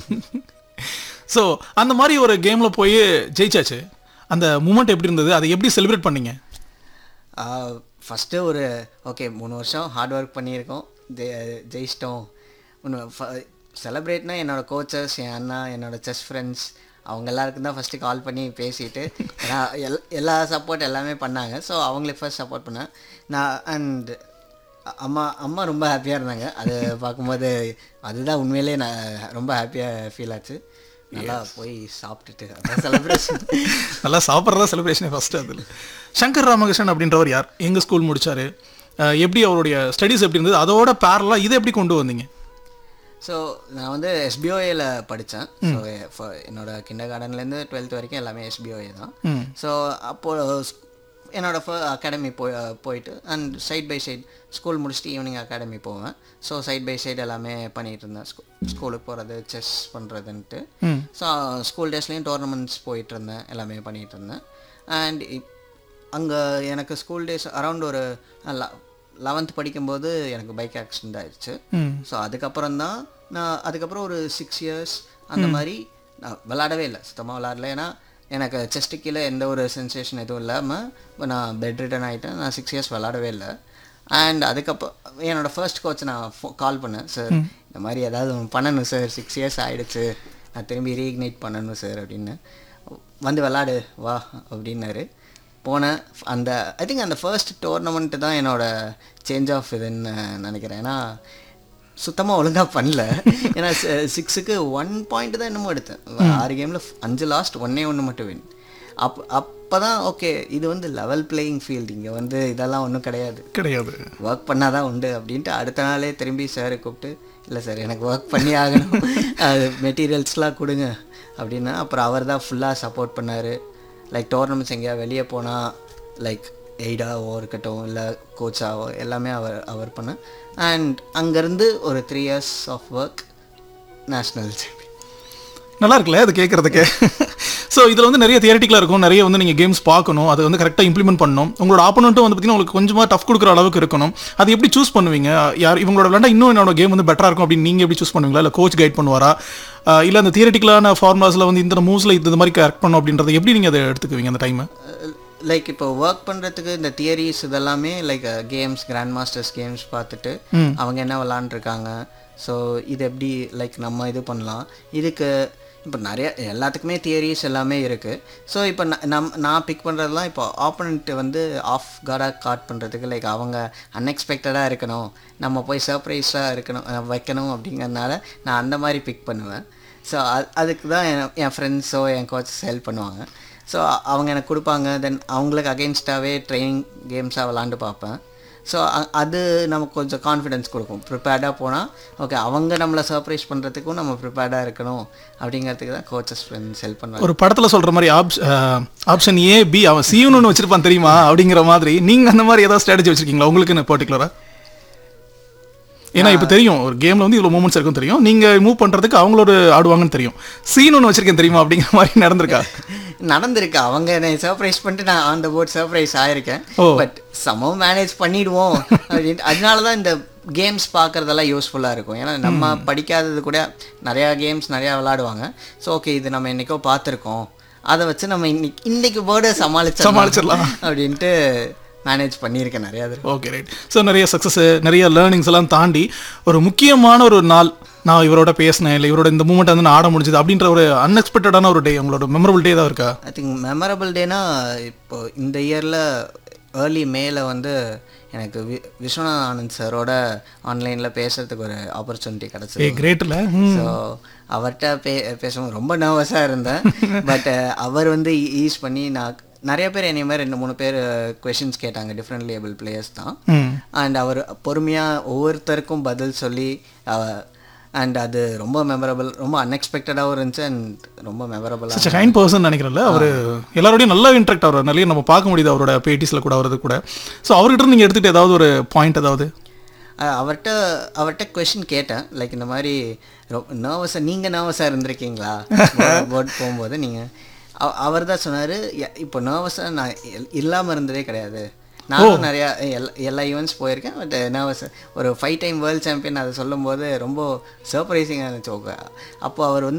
So அந்த மாதிரி ஒரு கேமில் போய் ஜெயிச்சாச்சு அந்த மூமெண்ட் எப்படி இருந்தது அதை எப்படி செலிப்ரேட் பண்ணீங்க ஃபஸ்ட்டு ஒரு ஓகே மூணு வருஷம் ஹார்ட் ஒர்க் பண்ணியிருக்கோம் ஜெ- ஜெயிச்சிட்டோம் ஒன்று செலிப்ரேட்னா என்னோட கோச்சஸ் என் அண்ணா என்னோட செஸ் ஃப்ரெண்ட்ஸ் அவங்க எல்லாருக்கும் தான் ஃபஸ்ட்டு கால் பண்ணி பேசிட்டு ஏன்னா எல் எல்லா சப்போர்ட் எல்லாமே பண்ணாங்க ஸோ அவங்களுக்கு ஃபர்ஸ்ட் சப்போர்ட் பண்ணேன் நான் அண்ட் அம்மா அம்மா ரொம்ப ஹாப்பியாக இருந்தாங்க அது பார்க்கும்போது அதுதான் உண்மையிலே நான் ரொம்ப ஹாப்பியாக ஃபீல் ஆச்சு நல்லா போய் சாப்பிட்டுட்டு அதான் செலிப்ரேஷன் நல்லா சாப்பிட்றதா செலிப்ரேஷனே ஃபஸ்ட்டு அதில் சங்கர் ராமகிருஷ்ணன் அப்படின்றவர் யார் எங்கள் ஸ்கூல் முடிச்சாரு அஹ் எப்படி அவருடைய ஸ்டடீஸ் எப்படி இருந்தது அதோட பேரலாக இதை எப்படி கொண்டு வந்தீங்க ஸோ நான் வந்து எஸ்பிஓஏல படித்தேன் ஸோ என்னோட கிண்டர் கார்டன்லேருந்து டுவெல்த் வரைக்கும் எல்லாமே எஸ்பிஓஏ தான் ம். ஸோ அப்போது என்னோட அகாடமி போய் போயிட்டு and side by side school முடிச்சுட்டு ஈவினிங் அகாடமி போவேன் ஸோ சைட் பை சைடு எல்லாமே பண்ணிகிட்டு இருந்தேன் ஸ்கூ ஸ்கூலுக்கு போகிறது செஸ் பண்ணுறதுன்ட்டு ம் ஸோ ஸ்கூல் டேஸ்லேயும் டோர்னமெண்ட்ஸ் போயிட்டு இருந்தேன் எல்லாமே பண்ணிகிட்டு இருந்தேன் அண்ட் அங்கே எனக்கு ஸ்கூல் டேஸ் அரவுண்ட் ஒரு லெவன்த் படிக்கும்போது எனக்கு பைக் ஆக்சிடென்ட் ஆயிடுச்சு ம் ஸோ அதுக்கப்புறம் தான் நான் அதுக்கப்புறம் ஒரு சிக்ஸ் இயர்ஸ் அந்த மாதிரி நான் விளாடவே இல்லை சுத்தமாக விளாடல ஏன்னா எனக்கு செஸ்ட்டு கீழே எந்த ஒரு சென்சேஷன் எதுவும் இல்லாமல் நான் பெட் ரிட்டன் ஆகிட்டேன் நான் சிக்ஸ் இயர்ஸ் விளாடவே இல்லை அண்ட் அதுக்கப்புறம் என்னோடய ஃபர்ஸ்ட் கோச் நான் கால் பண்ணேன் சார் இந்த மாதிரி ஏதாவது ஒன்று பண்ணணும் சார் சிக்ஸ் இயர்ஸ் ஆகிடுச்சு நான் திரும்பி ரீஇக்னைட் பண்ணணும் சார் அப்படின்னு வந்து விளாடு வா அப்படின்னாரு போனேன் அந்த ஐ திங்க் அந்த ஃபர்ஸ்ட் டோர்னமெண்ட்டு தான் என்னோட சேஞ்ச் ஆஃப் இதுன்னு நினைக்கிறேன் ஏன்னா சுத்தமாக ஒழுங்காக பண்ணல ஏன்னா சிக்ஸுக்கு ஒன் பாயிண்ட் தான் என்னமோ எடுத்தேன் ஆறு கேமில் அஞ்சு லாஸ்ட் ஒன்னே ஒன்று மட்டும் வின் அப் அப்போ தான் ஓகே இது வந்து லெவல் பிளேயிங் ஃபீல்டு இங்கே வந்து இதெல்லாம் ஒன்றும் கிடையாது கிடையாது ஒர்க் பண்ணால் தான் உண்டு அப்படின்ட்டு அடுத்த நாளே திரும்பி சாரை கூப்பிட்டு இல்லை சார் எனக்கு ஒர்க் பண்ணி ஆகணும் அது மெட்டீரியல்ஸ்லாம் கொடுங்க அப்படின்னா அப்புறம் அவர் தான் ஃபுல்லாக சப்போர்ட் பண்ணார் லைக் டோர்னமெண்ட்ஸ் எங்கேயா வெளியே போனால் லைக் எய்டாவோ இருக்கட்டும் இல்லை கோச்சாவோ எல்லாமே அவர் அவர் பண்ண அண்ட் அங்கேருந்து ஒரு three years of work national champion நல்லா இருக்குல்ல அது கேட்குறதுக்கு ஸோ இதில் வந்து நிறைய தியரட்டிக்கலாக இருக்கும் நிறைய வந்து நீங்கள் கேம்ஸ் பார்க்கணும் அதை வந்து கரெக்டாக இம்ப்ளிமெண்ட் பண்ணணும் உங்களோட ஆப்போனண்ட்டும் வந்து பார்த்தீங்கன்னா உங்களுக்கு கொஞ்சமாக டஃப் கொடுக்குற அளவுக்கு இருக்கணும் அது எப்படி சூஸ் பண்ணுவீங்க யார் இவங்களோட விளாண்டா இன்னும் என்னோட கேம் வந்து பெட்டராக இருக்கும் அப்படின்னு நீங்கள் எப்படி சூஸ் பண்ணுவீங்களா இல்லை கோச் கைட் பண்ணுவாரா இல்லை அந்த தியரட்டிக்கலான ஃபார்முலாஸில் வந்து இந்த மூவ்ஸில் இது மாதிரி கரெக்ட் பண்ணும் அப்படின்றத எப்படி நீங்கள் அதை எடுத்துக்குவீங்க அந்த டைமை லைக் இப்போ ஒர்க் பண்ணுறதுக்கு இந்த தியரிஸ் இதெல்லாமே like games grand masters games பார்த்துட்டு அவங்க என்ன விளாண்டுருக்காங்க ஸோ இது எப்படி லைக் நம்ம இது பண்ணலாம் இதுக்கு இப்போ நிறைய எல்லாத்துக்குமே தியரிஸ் எல்லாமே இருக்குது ஸோ இப்போ ந- நம் நான் பிக் பண்ணுறதுலாம் இப்போ ஆப்போனண்ட் வந்து ஆஃப் கார்டாக காட் பண்ணுறதுக்கு லைக் அவங்க அன்எக்ஸ்பெக்டடாக இருக்கணும் நம்ம போய் சர்ப்ரைஸாக இருக்கணும் அஹ் வைக்கணும் அப்படிங்கறதுனால நான் அந்த மாதிரி பிக் பண்ணுவேன் ஸோ அதுக்கு தான் என் என் ஃப்ரெண்ட்ஸோ என் கோச்சஸ் ஹெல்ப் பண்ணுவாங்க ஸோ அவங்க எனக்கு கொடுப்பாங்க தென் அவங்களுக்கு அகெயின்ஸ்டாகவே ட்ரைனிங் கேம்ஸாக விளாண்டு பார்ப்பேன் ஸோ அது நமக்கு கொஞ்சம் கான்ஃபிடென்ஸ் கொடுக்கும் ப்ரிப்பேர்டாக போனால் ஓகே அவங்க நம்மளை சர்ப்ரைஸ் பண்ணுறதுக்கும் நம்ம ப்ரிப்பேர்டாக இருக்கணும் அப்படிங்கிறதுக்கு தான் கோச்சஸ் ஃப்ரெண்ட்ஸ் ஹெல்ப் பண்ணுவாங்க ஒரு படத்தில் சொல்கிற மாதிரி ஆப்ஷன் ஏ பி அவன் சியூன்னு வச்சிருப்பான் தெரியுமா அப்படிங்கிற மாதிரி நீங்கள் அந்த மாதிரி ஏதாவது ஸ்ட்ராட்டஜி வச்சிருக்கீங்களா உங்களுக்குன்னு பர்டிகுலராக ஏன்னா இப்போ தெரியும் ஒரு கேமில் வந்து இவ்வளோ மூமெண்ட்ஸ் இருக்கும் தெரியும் நீங்கள் மூவ் பண்ணுறதுக்கு அவங்களோட ஆடுவாங்கன்னு தெரியும் சீன் ஒன்று வச்சிருக்கேன் தெரியுமா அப்படிங்கிற மாதிரி நடந்திருக்கா நடந்திருக்கு அவங்க என்னை சர்ப்ரைஸ் பண்ணிட்டு நான் ஆன் த போர்ட் சர்ப்ரைஸ் ஆயிருக்கேன் ஓ. பட் சமம் மேனேஜ் பண்ணிடுவோம் அப்படின்ட்டு அதனால தான் இந்த கேம்ஸ் பார்க்குறதெல்லாம் யூஸ்ஃபுல்லாக இருக்கும் ஏன்னா நம்ம படிக்காதது கூட நிறையா கேம்ஸ் நிறையா விளாடுவாங்க ஸோ ஓகே இது நம்ம என்னைக்கோ பார்த்துருக்கோம் அதை வச்சு நம்ம இன்னைக்கு இன்னைக்கு வேர்டை சமாளிச்சு சமாளிச்சிடலாம். அப்படின்ட்டு மேனேஜ் பண்ணியிருக்கேன் நிறையா தடவை. ஓகே ரைட் ஸோ நிறைய சக்ஸஸ் நிறைய லேர்னிங்ஸ் எல்லாம் தாண்டி ஒரு முக்கியமான ஒரு நாள் நான் இவரோட பேசினேன் இல்லை இவரோட இந்த மூமெண்ட் வந்து நான் ஆட முடிஞ்சது அப்படின்ற ஒரு அன்எக்ஸ்பெக்டடான ஒரு டே உங்களோட மெமரபிள் டே தான் இருக்கா ஐ திங்க் மெமரபிள் டேனா இப்போ இந்த இயரில் ஏர்லி மேல வந்து எனக்கு வி விஸ்வநாத் ஆனந்த் சாரோட ஆன்லைனில் பேசுறதுக்கு ஒரு ஆப்பர்ச்சுனிட்டி ஏ கிடச்சிது கிரேட்டில் ஸோ அவர்கிட்ட பே பேசும்போது ரொம்ப நர்வஸாக இருந்தேன் பட் அவர் வந்து ஈஸ் பண்ணி நான் நிறைய பேர் என்னைய மாதிரி ரெண்டு மூணு பேர் கொஷின்ஸ் கேட்டாங்க டிஃப்ரெண்ட் லேபிள் பிளேயர்ஸ் தான் ம் அண்ட் அவர் பொறுமையாக ஒவ்வொருத்தருக்கும் பதில் சொல்லி அண்ட் அது ரொம்ப மெமரபிள் ரொம்ப அன்எக்ஸ்பெக்டடாகவும் இருந்துச்சு அண்ட் ரொம்ப மெமரபிளாக சச் கைண்ட் பர்சன் நினைக்கிறேன்ல அவர் எல்லாரோடையும் நல்லா இன்ட்ராக்ட் ஆகிறார் நிறைய நம்ம பார்க்க முடியுது அவரோட பேட்டிஸில் கூட அவரது கூட ஸோ அவர்கிட்ட இருந்து நீங்கள் எடுத்துகிட்டு ஏதாவது ஒரு பாயிண்ட் ஏதாவது அஹ் அவர்கிட்ட அவர்கிட்ட கொஷின் கேட்டேன் லைக் இந்த மாதிரி நர்வஸாக நீங்கள் நர்வஸாக இருந்திருக்கீங்களா போட் போகும்போது நீங்கள் அவர் தான் சொன்னார் இப்போ நர்வஸாக நான் இல்லாமல் இருந்ததே கிடையாது நானும் நிறையா எல்லா எல்லா ஈவெண்ட்ஸ் போயிருக்கேன் பட் நர்வஸ் ஒரு ஃபைவ் டைம் வேர்ல்ட் சாம்பியன் அதை சொல்லும்போது ரொம்ப சர்ப்ரைசிங்காக இருந்துச்சு ஓகே அப்போ அவர் வந்து